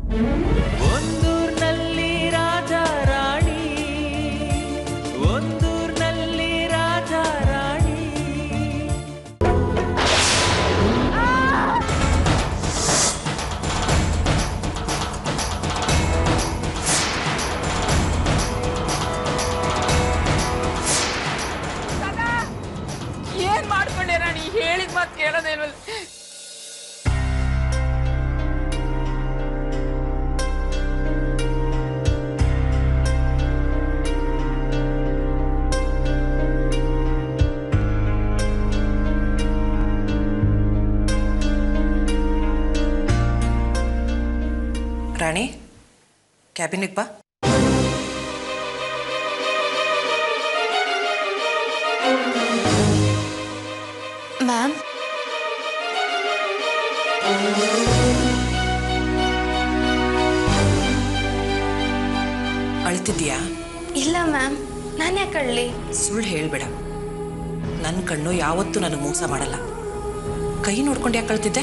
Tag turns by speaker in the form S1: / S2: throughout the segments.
S1: ಒಂದೂರ್ನಲ್ಲಿ ರಾಜ ರಾಣಿ ಒಂದೂರ್ನಲ್ಲಿ ರಾಜ ರಾಣಿ
S2: ಏನ್ ಮಾಡ್ಕೊಂಡೆ ರಾಣಿ ಹೇಳಿದ ಮಾತು ಕೇಳೋದೇ ಇಲ್ವಲ್ಲ
S3: ರಾಣಿ ಕ್ಯಾಬಿನಿಗೆ ಬಾ
S4: ಮ್ಯಾಮ್
S3: ಅಳ್ತಿದ್ದೀಯಾ
S4: ಇಲ್ಲ ಮ್ಯಾಮ್ ನಾನು ಯಾಕೆ ಅಳ್ಳಿ
S3: ಸುಳ್ಳು ಹೇಳ್ಬೇಡ ನನ್ನ ಕಣ್ಣು ಯಾವತ್ತೂ ನನಗೆ ಮೋಸ ಮಾಡಲ್ಲ ಕೈ ನೋಡ್ಕೊಂಡು ಯಾಕೆ ಕಳ್ತಿದ್ದೆ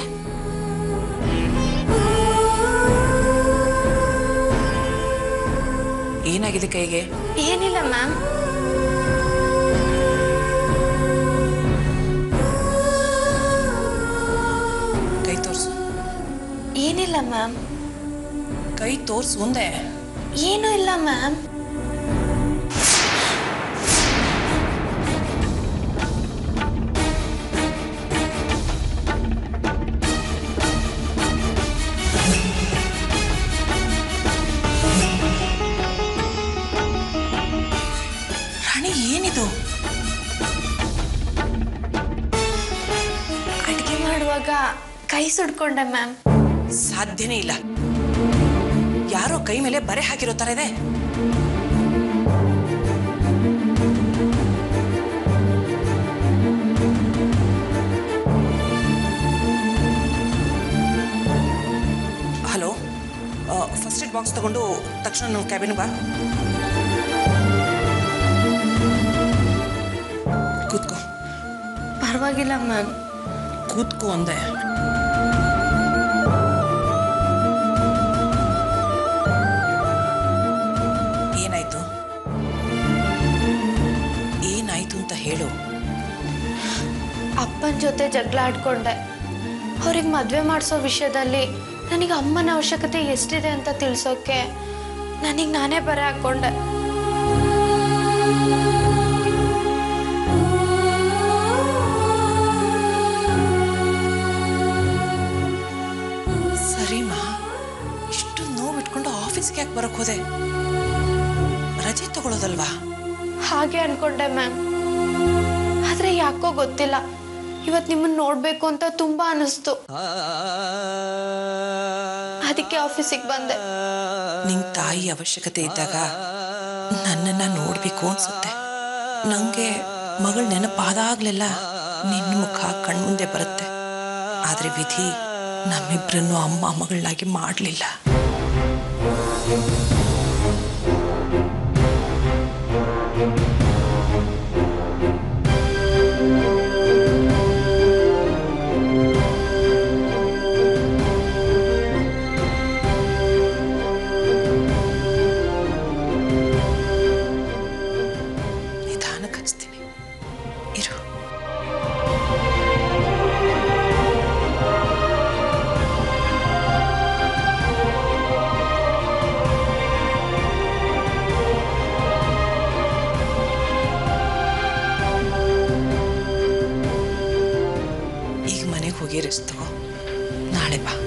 S3: ಏನಾಗಿದೆ ಕೈಗೆ
S4: ಏನಿಲ್ಲ ಮ್ಯಾಮ್
S3: ಕೈ ತೋರಿಸು
S4: ಏನಿಲ್ಲ ಮ್ಯಾಮ್
S3: ಕೈ ತೋರ್ಸು ಮುಂದೆ
S4: ಏನೂ ಇಲ್ಲ ಮ್ಯಾಮ್
S3: ರಾಣಿ ಏನಿದು
S4: ಅಡುಗೆ ಮಾಡುವಾಗ ಕೈ ಸುಡ್ಕೊಂಡೆ ಮ್ಯಾಮ್
S3: ಸಾಧ್ಯನೇ ಇಲ್ಲ ಯಾರೋ ಕೈ ಮೇಲೆ ಬರೆ ಹಾಕಿರೋ ಥರ ಇದೆ ಹಲೋ ಫಸ್ಟ್ ಏಡ್ ಬಾಕ್ಸ್ ತಗೊಂಡು ತಕ್ಷಣ ನಾವು ಕ್ಯಾಬಿನ್ ಬಾ ಕೂತ್ಕೋ
S4: ಪರವಾಗಿಲ್ಲ ಮ್ಯಾಮ್
S3: ಕೂತ್ಕೋ ಅಂದೆ ಏನಾಯ್ತು ಏನಾಯ್ತು ಅಂತ ಹೇಳು
S4: ಅಪ್ಪನ ಜೊತೆ ಜಗಳ ಆಡ್ಕೊಂಡೆ ಅವ್ರಿಗೆ ಮದುವೆ ಮಾಡಿಸೋ ವಿಷಯದಲ್ಲಿ ನನಗೆ ಅಮ್ಮನ ಅವಶ್ಯಕತೆ ಎಷ್ಟಿದೆ ಅಂತ ತಿಳಿಸೋಕೆ ನನಗೆ ನಾನೇ ಬರೆ ಹಾಕ್ಕೊಂಡೆ
S3: ಸರಿಮಾ ಇಷ್ಟು ನೋವು ಇಟ್ಕೊಂಡು ಆಫೀಸ್ಗೆ ಯಾಕೆ ಬರಕ್ ಹೋದೆ ರಜೆ ತಗೊಳ್ಳೋದಲ್ವಾ
S4: ಹಾಗೆ ಅನ್ಕೊಂಡೆ ಮ್ಯಾಮ್ ಆದರೆ ಯಾಕೋ ಗೊತ್ತಿಲ್ಲ ಇವತ್ತು ನಿಮ್ಮನ್ನ ನೋಡಬೇಕು ಅಂತ ತುಂಬ ಅನಿಸ್ತು ಅದಕ್ಕೆ ಆಫೀಸಿಗೆ ಬಂದೆ
S3: ನಿನ್ ತಾಯಿ ಅವಶ್ಯಕತೆ ಇದ್ದಾಗ ನನ್ನನ್ನ ನೋಡ್ಬೇಕು ಅನ್ಸುತ್ತೆ ನಂಗೆ ಮಗಳ ನೆನಪಾದಾಗ್ಲೆಲ್ಲ ನಿನ್ನ ಮುಖ ಕಣ್ಮುಂದೆ ಬರುತ್ತೆ ಆದ್ರೆ ವಿಧಿ ನಮ್ಮಿಬ್ರನ್ನು ಅಮ್ಮ ಮಗಳನ್ನಾಗಿ ಮಾಡಲಿಲ್ಲ ನಿಧಾನಕ್ಕೆ ಹಚ್ತೀನಿ ಇರು ಈಗ ಮನೆಗೆ ಹೋಗಿ ರೆಸ್ಟ್ ತಗೋ ನಾಳೆ ಬಾ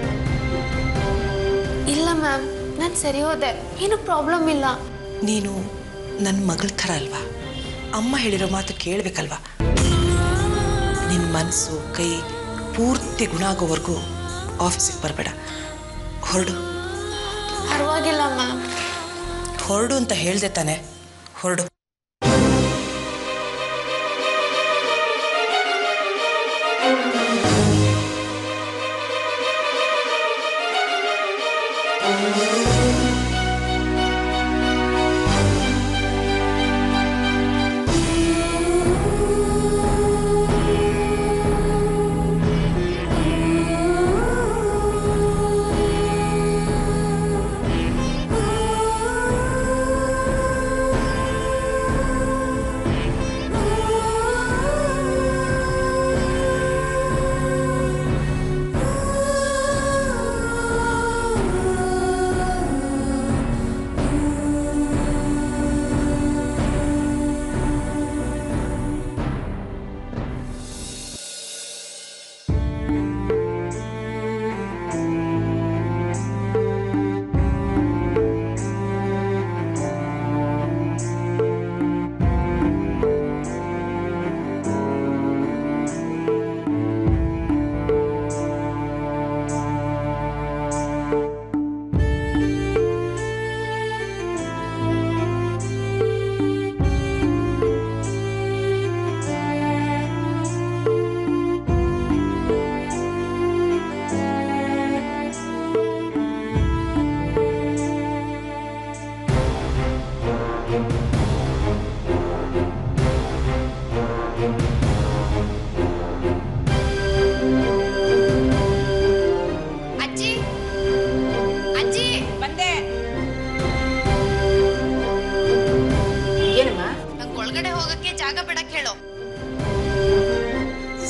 S4: ಇಲ್ಲ ಮ್ಯಾಮ್ ನಾನು ಸರಿ ಹೋದೆ ಏನು ಪ್ರಾಬ್ಲಮ್ ಇಲ್ಲ
S3: ನೀನು ನನ್ನ ಮಗಳ ಥರ ಅಲ್ವಾ ಅಮ್ಮ ಹೇಳಿರೋ ಮಾತು ಕೇಳಬೇಕಲ್ವಾ ನಿನ್ನ ಮನಸ್ಸು ಕೈ ಪೂರ್ತಿ ಗುಣ ಆಗೋವರೆಗೂ ಆಫೀಸಿಗೆ ಬರಬೇಡ ಹೊರಡು
S4: ಪರವಾಗಿಲ್ಲ ಮ್ಯಾಮ್
S3: ಹೊರಡು ಅಂತ ಹೇಳ್ದೆ ತಾನೆ ಹೊರಡು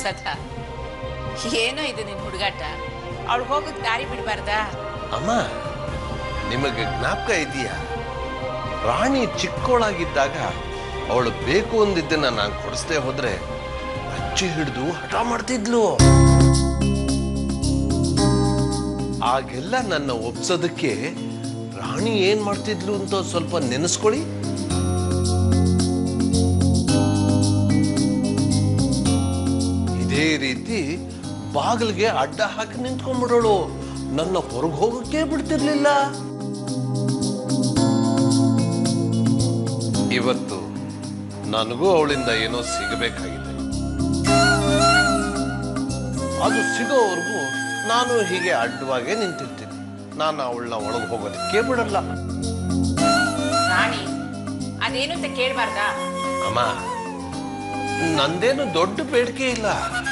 S2: ಪ್ರಸಾದ ಏನೋ ಇದು ನಿನ್ ಹುಡುಗಾಟ ಅವಳು ಹೋಗೋದ್ ದಾರಿ ಬಿಡ್ಬಾರ್ದಾ
S5: ಅಮ್ಮ ನಿಮಗೆ ಜ್ಞಾಪಕ ಇದೆಯಾ ರಾಣಿ ಚಿಕ್ಕವಳಾಗಿದ್ದಾಗ ಅವಳು ಬೇಕು ಅಂದಿದ್ದನ್ನ ನಾನು ಕೊಡಿಸ್ದೆ ಹೋದ್ರೆ ಅಚ್ಚಿ ಹಿಡಿದು ಹಠ ಮಾಡ್ತಿದ್ಲು ಆಗೆಲ್ಲ ನನ್ನ ಒಪ್ಸೋದಕ್ಕೆ ರಾಣಿ ಏನ್ ಮಾಡ್ತಿದ್ಲು ಅಂತ ಸ್ವಲ್ಪ ನೆನೆಸ್ಕೊಳ್ಳಿ ಇದೇ ರೀತಿ ಬಾಗಿಲಿಗೆ ಅಡ್ಡ ಹಾಕಿ ನಿಂತ್ಕೊಂಡ್ಬಿಡೋಳು ನನ್ನ ಹೊರಗೆ ಹೋಗಕ್ಕೆ ಬಿಡ್ತಿರ್ಲಿಲ್ಲ ಇವತ್ತು ನನಗೂ ಅವಳಿಂದ ಏನೋ ಸಿಗಬೇಕಾಗಿದೆ ಅದು ಸಿಗೋವರೆಗೂ ನಾನು ಹೀಗೆ ಅಡ್ಡವಾಗೇ ನಿಂತಿರ್ತೀನಿ ನಾನು ಅವಳನ್ನ ಒಳಗೆ ಹೋಗೋದಕ್ಕೆ ಬಿಡಲ್ಲ
S2: ರಾಣಿ ಅದೇನು ಅಂತ ಕೇಳ್ಬಾರ್ದಾ
S5: ಅಮ್ಮ ನಂದೇನು ದೊಡ್ಡ ಬೇಡಿಕೆ ಇಲ್ಲ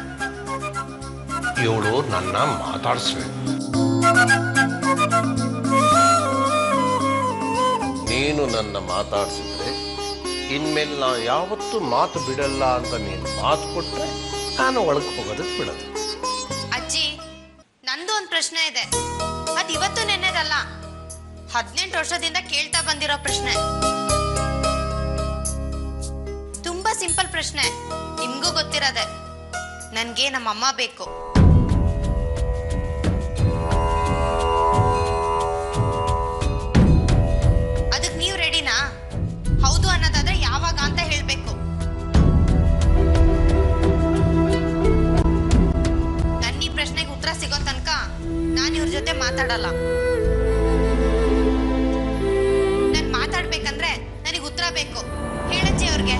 S5: ಇವಳು ನನ್ನ ಮಾತಾಡಿಸ್ಬೇಕು ನೀನು ನನ್ನ ಮಾತಾಡಿಸಿದ್ರೆ ಇನ್ಮೇಲೆ ನಾನು ಯಾವತ್ತೂ ಮಾತು ಬಿಡಲ್ಲ ಅಂತ ನೀನು ಮಾತು ಕೊಟ್ರೆ ನಾನು ಒಳಗೆ ಹೋಗೋದಕ್ಕೆ ಬಿಡೋದು
S4: ಅಜ್ಜಿ ನಂದು ಒಂದು ಪ್ರಶ್ನೆ ಇದೆ ಅದು ಇವತ್ತು ನೆನ್ನೆದಲ್ಲ ಹದಿನೆಂಟು ವರ್ಷದಿಂದ ಕೇಳ್ತಾ ಬಂದಿರೋ ಪ್ರಶ್ನೆ ತುಂಬಾ ಸಿಂಪಲ್ ಪ್ರಶ್ನೆ ನಿಮ್ಗೂ ಗೊತ್ತಿರೋದೆ ನನ್ಗೆ ನಮ್ಮಮ್ಮ ಬೇಕು ಅದಕ್ಕೆ ನೀವು ರೆಡಿನಾ ಹೌದು ಅನ್ನೋದಾದ್ರೆ ಯಾವಾಗ ಅಂತ ಹೇಳ್ಬೇಕು ನನ್ನ ಈ ಪ್ರಶ್ನೆಗೆ ಉತ್ತರ ಸಿಗೋ ತನಕ ನಾನು ಇವ್ರ ಜೊತೆ ಮಾತಾಡಲ್ಲ ನಾನು ಮಾತಾಡ್ಬೇಕಂದ್ರೆ ನನಗೆ ಉತ್ತರ ಬೇಕು ಹೇಳಜ್ಜಿ ಅವ್ರಿಗೆ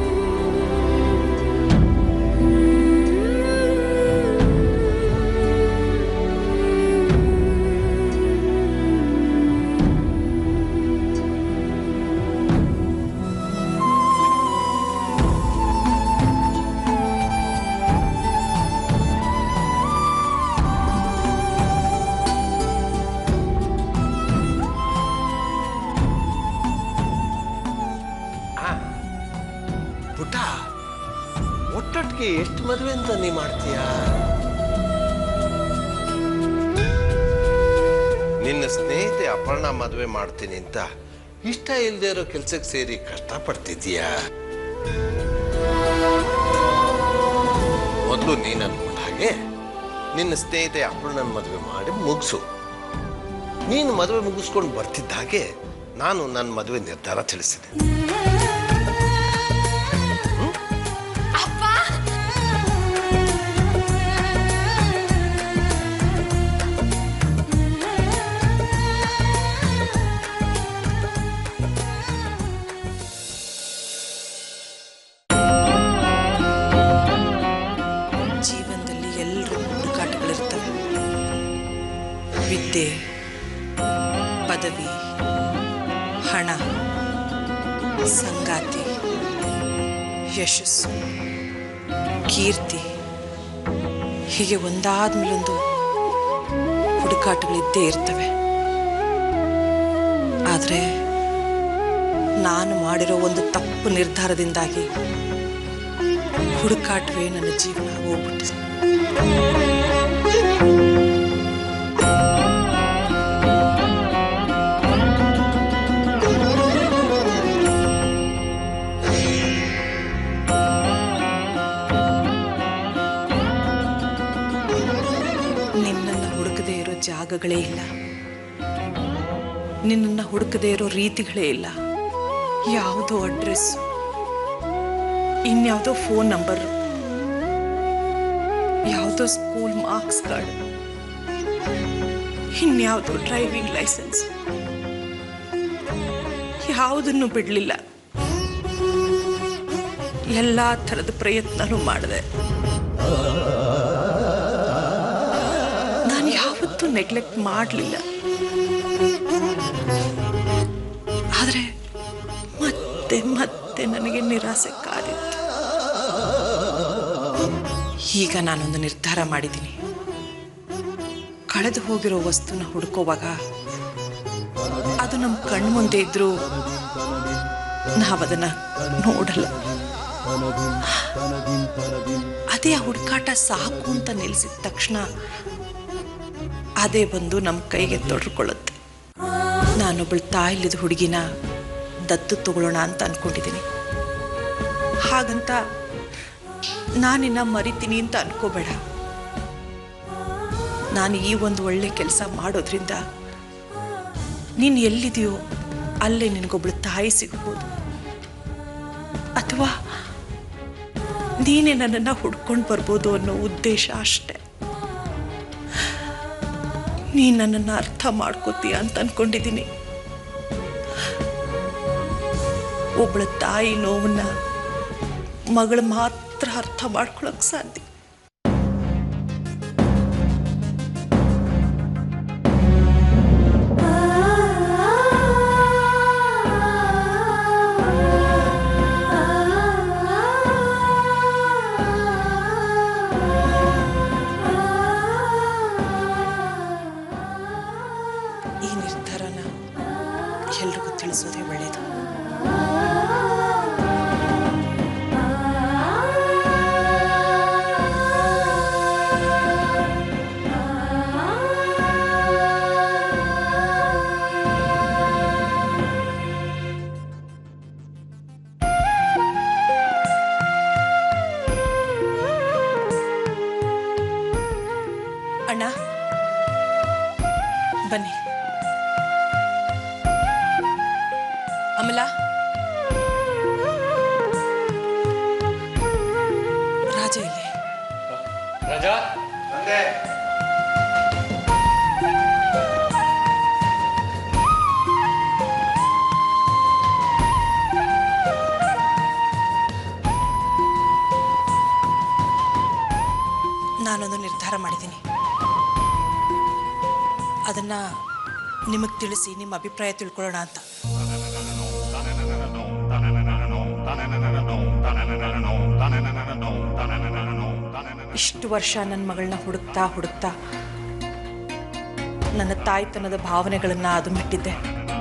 S5: ಪುಟ್ಟ ಒಟ್ಟೊಟ್ಟಿಗೆ ಎಷ್ಟು ಮದುವೆ ಅಂತ ನೀ ಮಾಡ್ತೀಯ ನಿನ್ನ ಸ್ನೇಹಿತೆ ಅಪರ್ಣ ಮದುವೆ ಮಾಡ್ತೀನಿ ಅಂತ ಇಷ್ಟ ಇಲ್ಲದೆ ಇರೋ ಕೆಲ್ಸಕ್ಕೆ ಸೇರಿ ಕಷ್ಟಪಡ್ತಿದ್ದೀಯಾ ಮೊದಲು ನೀನು ಅನ್ಕೊಂಡ ಹಾಗೆ ನಿನ್ನ ಸ್ನೇಹಿತೆ ಅಪರ್ಣನ ಮದುವೆ ಮಾಡಿ ಮುಗಿಸು ನೀನು ಮದುವೆ ಮುಗಿಸ್ಕೊಂಡು ಬರ್ತಿದ್ದ ಹಾಗೆ ನಾನು ನನ್ನ ಮದುವೆ ನಿರ್ಧಾರ ತಿಳಿಸಿದೆ
S4: ಅಪ್ಪ
S3: ಜೀವನದಲ್ಲಿ ಎಲ್ಲರೂ ಹುಡುಕಾಟಗಳಿರ್ತವೆ ವಿದ್ಯೆ ಪದವಿ ಹಣ ಸಂಗಾತಿ ಯಶಸ್ಸು ಕೀರ್ತಿ ಹೀಗೆ ಒಂದಾದ್ಮೇಲೊಂದು ಹುಡುಕಾಟಗಳಿದ್ದೇ ಇರ್ತವೆ ಆದರೆ ನಾನು ಮಾಡಿರೋ ಒಂದು ತಪ್ಪು ನಿರ್ಧಾರದಿಂದಾಗಿ ಹುಡುಕಾಟವೇ ನನ್ನ ಜೀವನ ಹೋಗ್ಬಿಟ್ಟಿದೆ ನಿನ್ನನ್ನು ಹುಡುಕದೇ ಇರೋ ಜಾಗಗಳೇ ಇಲ್ಲ ನಿನ್ನನ್ನು ಹುಡುಕದೇ ಇರೋ ರೀತಿಗಳೇ ಇಲ್ಲ ಯಾವುದೋ ಅಡ್ರೆಸ್ ಇನ್ಯಾವುದೋ ಫೋನ್ ನಂಬರ್ ಯಾವುದೋ ಸ್ಕೂಲ್ ಮಾರ್ಕ್ಸ್ ಕಾರ್ಡ್ ಇನ್ಯಾವುದೋ ಡ್ರೈವಿಂಗ್ ಲೈಸೆನ್ಸ್ ಯಾವುದನ್ನು ಬಿಡಲಿಲ್ಲ ಎಲ್ಲ ಥರದ ಪ್ರಯತ್ನನೂ ಮಾಡಿದೆ ನಾನು ಯಾವತ್ತೂ ನೆಗ್ಲೆಕ್ಟ್ ಮಾಡಲಿಲ್ಲ ಆದರೆ ಮತ್ತೆ ಮತ್ತೆ ನನಗೆ ನಿರಾಸೆ ಕಾದಿತ್ತು ಈಗ ನಾನೊಂದು ನಿರ್ಧಾರ ಮಾಡಿದ್ದೀನಿ ಕಳೆದು ಹೋಗಿರೋ ವಸ್ತುನ ಹುಡುಕೋವಾಗ ಅದು ನಮ್ಮ ಕಣ್ಣು ಮುಂದೆ ಇದ್ರೂ ನಾವದನ್ನ ನೋಡಲ್ಲ ಅದೇ ಆ ಹುಡುಕಾಟ ಸಾಕು ಅಂತ ನಿಲ್ಲಿಸಿದ ತಕ್ಷಣ ಅದೇ ಬಂದು ನಮ್ಮ ಕೈಗೆ ತೊಡ್ಕೊಳ್ಳುತ್ತೆ ನಾನೊಬ್ಬಳು ತಾಯಿಲಿದ ಹುಡುಗಿನ ದತ್ತು ತಗೊಳ್ಳೋಣ ಅಂತ ಅನ್ಕೊಂಡಿದ್ದೀನಿ ಹಾಗಂತ ನಾನಿನ್ನ ಮರಿತೀನಿ ಅಂತ ಅನ್ಕೋಬೇಡ ನಾನು ಈ ಒಂದು ಒಳ್ಳೆ ಕೆಲಸ ಮಾಡೋದ್ರಿಂದ ನೀನು ಎಲ್ಲಿದೆಯೋ ಅಲ್ಲೇ ನಿನಗೊಬ್ಳು ತಾಯಿ ಸಿಗ್ಬೋದು ಅಥವಾ ನೀನೇ ನನ್ನನ್ನು ಹುಡ್ಕೊಂಡು ಬರ್ಬೋದು ಅನ್ನೋ ಉದ್ದೇಶ ಅಷ್ಟೆ ನೀನು ನನ್ನನ್ನು ಅರ್ಥ ಮಾಡ್ಕೋತೀಯ ಅಂತ ಅನ್ಕೊಂಡಿದ್ದೀನಿ ಒಬ್ಬಳ ತಾಯಿ ನೋವನ್ನ ಮಗಳು ಮಾತ್ರ ಅರ್ಥ ಮಾಡ್ಕೊಳಕ್ ಸಾಧ್ಯ ಈ ನಿರ್ಧಾರನ ಎಲ್ರಿಗೂ ತಿಳಿಸೋದೇ ಒಳ್ಳೆಯದು ಅಣ್ಣ ಬನ್ನಿ ಅಮಲಾ ರಾಜ ಇಲ್ಲಿ
S6: ರಾಜಾ
S3: ನಾನೊಂದು ನಿರ್ಧಾರ ಮಾಡಿದ್ದೀನಿ ಅದನ್ನ ನಿಮಗೆ ತಿಳಿಸಿ ನಿಮ್ಮ ಅಭಿಪ್ರಾಯ ತಿಳ್ಕೊಳ್ಳೋಣ ಅಂತ ಇಷ್ಟು ವರ್ಷ ನನ್ನ ಮಗಳನ್ನ ಹುಡುಕ್ತಾ ಹುಡುಕ್ತಾ ನನ್ನ ತಾಯ್ತನದ ಭಾವನೆಗಳನ್ನ ಅದುಮಿಟ್ಟಿದ್ದೆ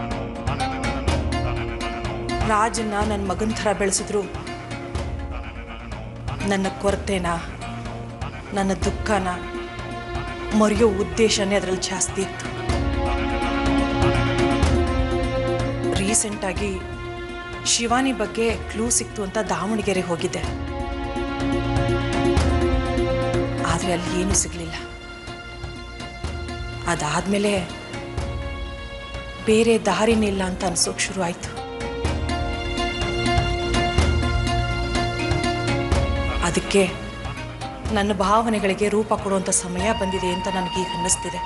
S3: ರಾಜನ್ನ ನನ್ನ ಮಗನ ಥರ ಬೆಳೆಸಿದ್ರು ನನ್ನ ಕೊರತೆನ ನನ್ನ ದುಃಖನ ಮರೆಯೋ ಉದ್ದೇಶನೇ ಅದರಲ್ಲಿ ಜಾಸ್ತಿ ಇತ್ತು ರೀಸೆಂಟಾಗಿ ಶಿವಾನಿ ಬಗ್ಗೆ ಕ್ಲೂ ಸಿಕ್ತು ಅಂತ ದಾವಣಗೆರೆ ಹೋಗಿದ್ದೆ ಆದರೆ ಅಲ್ಲಿ ಏನೂ ಸಿಗಲಿಲ್ಲ ಅದಾದಮೇಲೆ ಬೇರೆ ದಾರಿನೇ ಇಲ್ಲ ಅಂತ ಅನ್ಸೋಕೆ ಶುರು ಆಯಿತು ಅದಕ್ಕೆ ನನ್ನ ಭಾವನೆಗಳಿಗೆ ರೂಪ ಕೊಡುವಂಥ ಸಮಯ ಬಂದಿದೆ ಅಂತ ನನಗೀಗ ಅನ್ನಿಸ್ತಿದೆ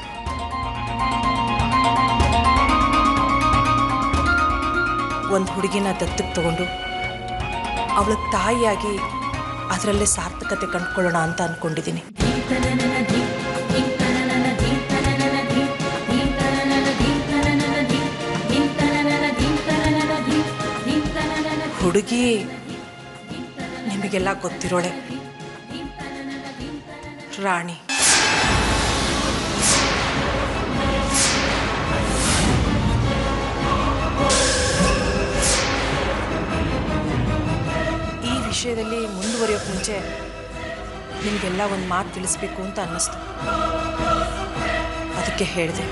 S3: ಒಂದು ಹುಡುಗಿನ ದತ್ತಕ್ಕೆ ತಗೊಂಡು ಅವಳ ತಾಯಿಯಾಗಿ ಅದರಲ್ಲೇ ಸಾರ್ಥಕತೆ ಕಂಡುಕೊಳ್ಳೋಣ ಅಂತ ಅಂದ್ಕೊಂಡಿದ್ದೀನಿ ಹುಡುಗಿ ನಿಮಗೆಲ್ಲ ಗೊತ್ತಿರೋಳೆ ರಾಣಿ ಈ ವಿಷಯದಲ್ಲಿ ಮುಂದುವರಿಯೋಕೆ ಮುಂಚೆ ನಿಮಗೆಲ್ಲ ಒಂದು ಮಾತು ತಿಳಿಸ್ಬೇಕು ಅಂತ ಅನ್ನಿಸ್ತು ಅದಕ್ಕೆ ಹೇಳಿದೆ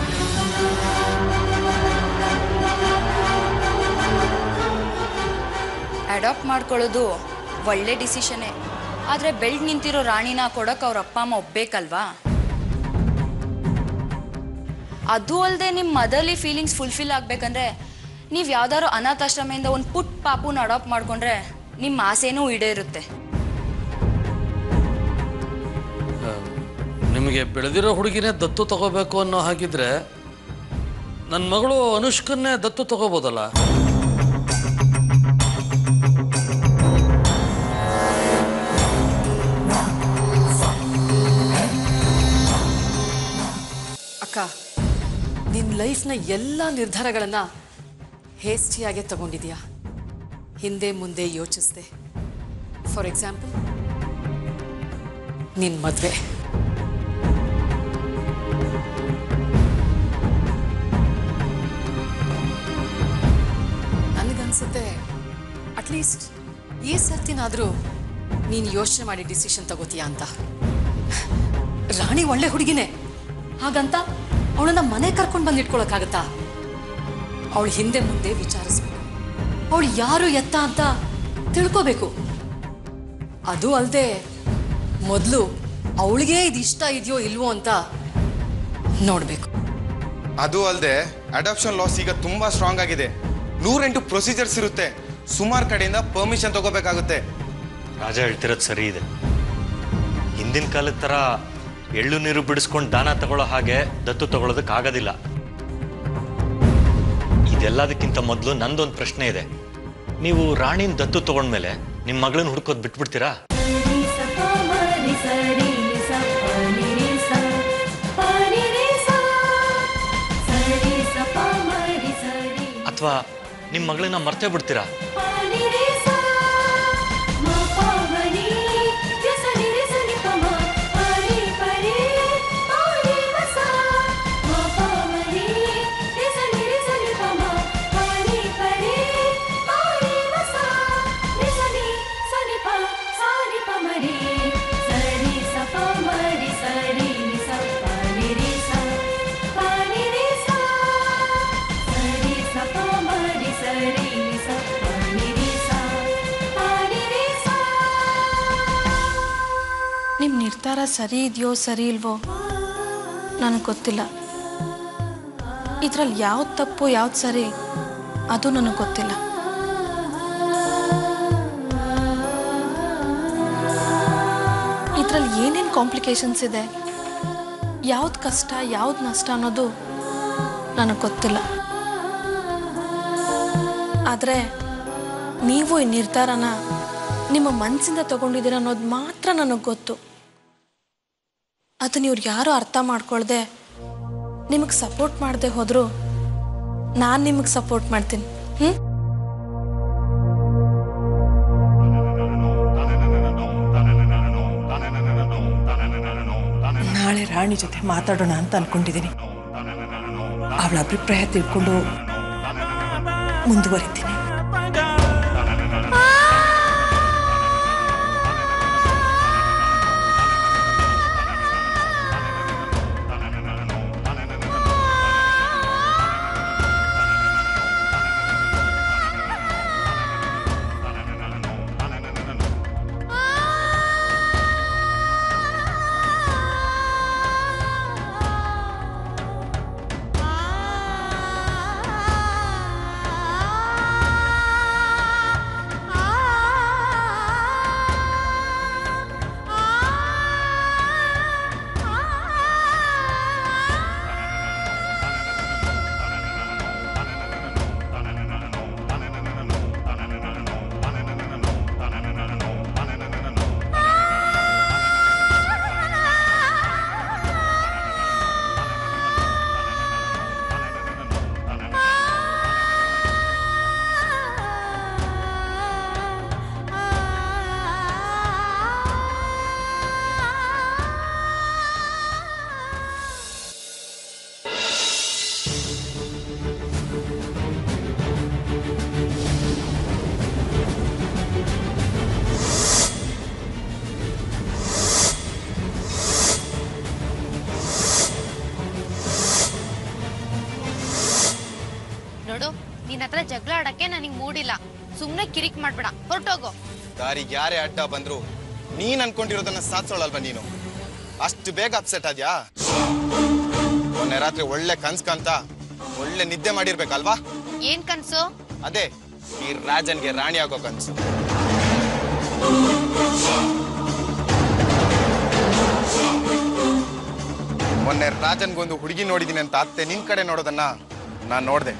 S7: ಅಡಾಪ್ಟ್ ಮಾಡ್ಕೊಳ್ಳೋದು ಒಳ್ಳೆ ಡಿಸಿಷನ್ನೇ ಆದರೆ ಬೆಳ್ದ್ ನಿಂತಿರೋ ರಾಣಿನ ಕೊಡೋಕೆ ಅವ್ರ ಅಪ್ಪ ಅಮ್ಮ ಒಪ್ಬೇಕಲ್ವಾ ಅದು ಅಲ್ಲದೆ ನಿಮ್ಮ ಮದರ್ಲಿ ಫೀಲಿಂಗ್ಸ್ ಫುಲ್ಫಿಲ್ ಆಗಬೇಕಂದ್ರೆ ನೀವು ಯಾವ್ದಾದ್ರು ಅನಾಥಾಶ್ರಮದಿಂದ ಒಂದು ಪುಟ್ ಪಾಪುನ ಅಡಾಪ್ಟ್ ಮಾಡ್ಕೊಂಡ್ರೆ ನಿಮ್ಮ ಆಸೆನೂ ಈಡೇರುತ್ತೆ
S6: ನಿಮಗೆ ಬೆಳೆದಿರೋ ಹುಡುಗಿನೇ ದತ್ತು ತಗೋಬೇಕು ಅನ್ನೋ ಹಾಗಿದ್ರೆ ನನ್ನ ಮಗಳು ಅನುಷ್ಕನ್ನೇ ದತ್ತು ತಗೋಬೋದಲ್ಲ
S8: ಅಕ್ಕ ನಿನ್ನ ಲೈಫ್ನ ಎಲ್ಲ ನಿರ್ಧಾರಗಳನ್ನ ಹೇಸ್ಟಿಯಾಗೆ ತಗೊಂಡಿದ್ಯಾ ಹಿಂದೆ ಮುಂದೆ ಯೋಚಿಸ್ದೆ ಫಾರ್ ಎಕ್ಸಾಂಪಲ್ ನಿನ್ನ ಮದುವೆ ನನಗನ್ಸುತ್ತೆ ಅಟ್ಲೀಸ್ಟ್ ಈ ಸರ್ತಿನಾದರೂ ನೀನು ಯೋಚನೆ ಮಾಡಿ ಡಿಸಿಷನ್ ತಗೋತೀಯಾ ಅಂತ ರಾಣಿ ಒಳ್ಳೆ ಹುಡುಗಿನೇ ಹಾಗಂತ ಅವಳನ್ನ ಮನೆ ಕರ್ಕೊಂಡು ಬಂದು ಇಟ್ಕೊಳಕ್ಕಾಗತ್ತಾ ಅವಳ ಹಿಂದೆ ಮುಂದೆ ವಿಚಾರಿಸ್ಬೇಕು ಅವಳು ಯಾರು ಎತ್ತ ಅಂತ ತಿಳ್ಕೋಬೇಕು ಅದು ಅಲ್ಲದೆ ಮೊದಲು ಅವಳಿಗೆ ಇದು ಇಷ್ಟ ಇದೆಯೋ ಇಲ್ವೋ ಅಂತ ನೋಡಬೇಕು
S9: ಅದು ಅಲ್ಲದೆ ಅಡಾಪ್ಷನ್ ಲಾಸ್ ಈಗ ತುಂಬಾ ಸ್ಟ್ರಾಂಗ್ ಆಗಿದೆ ನೂರೆಂಟು ಪ್ರೊಸೀಜರ್ಸ್ ಇರುತ್ತೆ ಸುಮಾರು ಕಡೆಯಿಂದ ಪರ್ಮಿಷನ್ ತಗೋಬೇಕಾಗುತ್ತೆ
S10: ರಾಜ ಹೇಳ್ತಿರೋದು ಸರಿ ಇದೆ ಹಿಂದಿನ ಕಾಲದ ಥರ ಎಳ್ಳು ನೀರು ಬಿಡಿಸ್ಕೊಂಡು ದಾನ ತಗೊಳ್ಳೋ ಹಾಗೆ ದತ್ತು ತಗೊಳ್ಳೋದಕ್ಕೆ ಆಗೋದಿಲ್ಲ ಇದೆಲ್ಲದಕ್ಕಿಂತ ಮೊದಲು ನಂದೊಂದು ಪ್ರಶ್ನೆ ಇದೆ ನೀವು ರಾಣಿನ ದತ್ತು ತಗೊಂಡ್ಮೇಲೆ ನಿಮ್ಮ ಮಗಳನ್ನ ಹುಡ್ಕೋದು ಬಿಟ್ಬಿಡ್ತೀರಾ ಅಥವಾ ನಿಮ್ಮ ಮಗಳನ್ನ ಮರ್ತೇ ಬಿಡ್ತೀರಾ
S4: ನಿಮ್ಮ ನಿರ್ಧಾರ ಸರಿ ಇದೆಯೋ ಸರಿ ಇಲ್ವೋ ನನಗೆ ಗೊತ್ತಿಲ್ಲ ಇದರಲ್ಲಿ ಯಾವ್ದು ತಪ್ಪು ಯಾವ್ದು ಸರಿ ಅದು ನನಗೆ ಗೊತ್ತಿಲ್ಲ ಇದರಲ್ಲಿ ಏನೇನು ಕಾಂಪ್ಲಿಕೇಶನ್ಸ್ ಇದೆ ಯಾವ್ದು ಕಷ್ಟ ಯಾವ್ದು ನಷ್ಟ ಅನ್ನೋದು ನನಗೆ ಗೊತ್ತಿಲ್ಲ ಆದರೆ ನೀವು ಈ ನಿರ್ಧಾರನ ನಿಮ್ಮ ಮನಸ್ಸಿಂದ ತಗೊಂಡಿದ್ದೀರ ಅನ್ನೋದು ಮಾತ್ರ ನನಗೆ ಗೊತ್ತು ಅದನ್ನ ಇವ್ರು ಯಾರು ಅರ್ಥ ಮಾಡ್ಕೊಳ್ದೆ ನಿಮಗೆ ಸಪೋರ್ಟ್ ಮಾಡದೆ ಹೋದ್ರು ನಾನು ನಿಮಗೆ ಸಪೋರ್ಟ್ ಮಾಡ್ತೀನಿ ಹ್ಞೂ
S3: ನಾಳೆ ರಾಣಿ ಜೊತೆ ಮಾತಾಡೋಣ ಅಂತ ಅನ್ಕೊಂಡಿದ್ದೀನಿ ಅವಳ ಅಭಿಪ್ರಾಯ ತಿಳ್ಕೊಂಡು ಮುಂದುವರಿತೀನಿ
S4: ನೋಡು ನಿನ್ನ ಹತ್ರ ಜಗಳ ಆಡಕ್ಕೆ ನನಗೆ ಮೂಡಿಲ್ಲ ಸುಮ್ಮನೆ ಕಿರಿಕ್ ಮಾಡ್ಬೇಡ ಹೊರಟೋಗು
S9: ದಾರಿಗೆ ಯಾರೇ ಅಡ್ಡ ಬಂದ್ರು ನೀನ್ ಅನ್ಕೊಂಡಿರೋದನ್ನ ಸಾಧಿಸೋಳಲ್ವಾ ನೀನು ಅಷ್ಟು ಬೇಗ ಅಪ್ಸೆಟ್ ಆದ್ಯಾ ಮೊನ್ನೆ ರಾತ್ರಿ ಒಳ್ಳೆ ಕನ್ಸ್ ಕಾಂತ ಒಳ್ಳೆ ನಿದ್ದೆ ಮಾಡಿರ್ಬೇಕಲ್ವಾ
S4: ಏನ್ ಕನ್ಸು
S9: ಅದೇ ಈ ರಾಜನ್ಗೆ ರಾಣಿ ಆಗೋ ಕನ್ಸು ಮೊನ್ನೆ ರಾಜನ್ಗೊಂದು ಹುಡುಗಿ ನೋಡಿದೀನಿ ಅಂತ ಅತ್ತೆ ನಿನ್ ಕಡೆ ನೋಡೋದನ್ನ ನಾನ್ ನೋಡ್ದೆ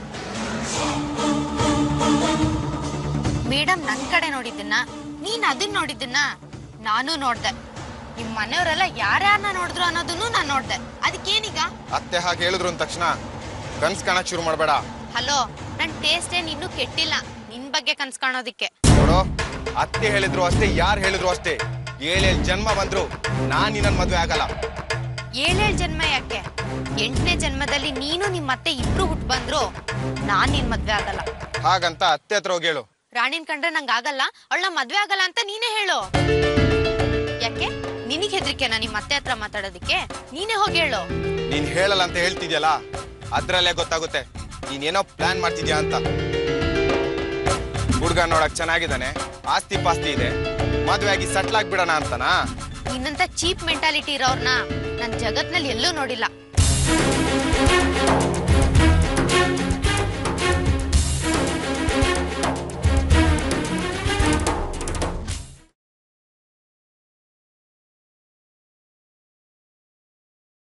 S4: ಮೇಡಮ್ ನನ್ ಕಡೆ ನೋಡಿದ್ದನ್ನ ನೀನ್ ಅದನ್ನ ನೋಡಿದ್ದನ್ನ ನಾನು ನೋಡ್ದೆ ನಿಮ್ ಮನೆಯವರೆಲ್ಲ ಯಾರ್ಯಾರನ್ನ ನೋಡಿದ್ರು ಅನ್ನೋದನ್ನು ನಾನ್ ನೋಡ್ದೆ ಅದಕ್ಕೇನೀಗ
S9: ಅತ್ತೆ ಹಾಗೆ ಹೇಳಿದ್ರು ಅಂದ ತಕ್ಷಣ ಕನ್ಸ್ ಕಾಣಕ್ ಶುರು ಮಾಡಬೇಡ
S4: ಹಲೋ ನನ್ ಟೇಸ್ಟ್ ಏನ್ ಇನ್ನೂ ಕೆಟ್ಟಿಲ್ಲ ನಿನ್ ಬಗ್ಗೆ ಕನ್ಸ್ ಕಾಣೋದಿಕ್ಕೆ
S9: ನೋಡು ಅತ್ತೆ ಹೇಳಿದ್ರು ಅಷ್ಟೇ ಯಾರು ಹೇಳಿದ್ರು ಅಷ್ಟೇ ಏಳೇಳ್ ಜನ್ಮ ಬಂದ್ರು ನಾನ್ ನಿನ್ನ ಮದ್ವೆ ಆಗಲ್ಲ
S4: ಏಳೇಳ್ ಜನ್ಮ ಯಾಕೆ ಎಂಟನೇ ಜನ್ಮದಲ್ಲಿ ನೀನು ನಿಮ್ ಮತ್ತೆ ಇಬ್ರು ಹುಟ್ಟು ಬಂದ್ರು ನಾನ್ ನಿನ್ ಮದ್ವೆ ಆಗಲ್ಲ
S9: ಹಾಗಂತ ಅತ್ತೆ ಹತ್ರ ಹೋಗಿ ಹೇಳು
S4: ರಾಣಿನ್ ಕಂಡ್ರೆ ನಂಗೆ ಆಗಲ್ಲ ಅವಳನ್ನ ಮದ್ವೆ ಆಗಲ್ಲ ಅಂತ ನೀನೇ ಹೇಳು ಯಾಕೆ ನಿನಗೆ ಹೆದರಿಕೆನಾ ನಿಮ್ಮ ಅತ್ತೆ ಹತ್ರ ಮಾತಾಡೋದಕ್ಕೆ ನೀನೇ ಹೋಗಿ ಹೇಳು
S9: ನೀನ್ ಹೇಳಲ್ಲ ಅಂತ ಹೇಳ್ತಿದ್ಯಲ್ಲ ಅದ್ರಲ್ಲೇ ಗೊತ್ತಾಗುತ್ತೆ ನೀನೇನೋ ಪ್ಲಾನ್ ಮಾಡ್ತಿದ್ಯಾ ಅಂತ ಹುಡ್ಗ ನೋಡಕ್ ಚೆನ್ನಾಗಿದ್ದಾನೆ ಆಸ್ತಿ ಪಾಸ್ತಿ ಇದೆ ಮದ್ವೆ ಆಗಿ ಸೆಟ್ಲ್ ಆಗ್ಬಿಡೋಣ ಅಂತನಾ
S4: ನಿನ್ನಂತ ಚೀಪ್ ಮೆಂಟಾಲಿಟಿ ಇರೋರ್ನ ನನ್ ಜಗತ್ನಲ್ಲಿ ಎಲ್ಲೂ ನೋಡಿಲ್ಲ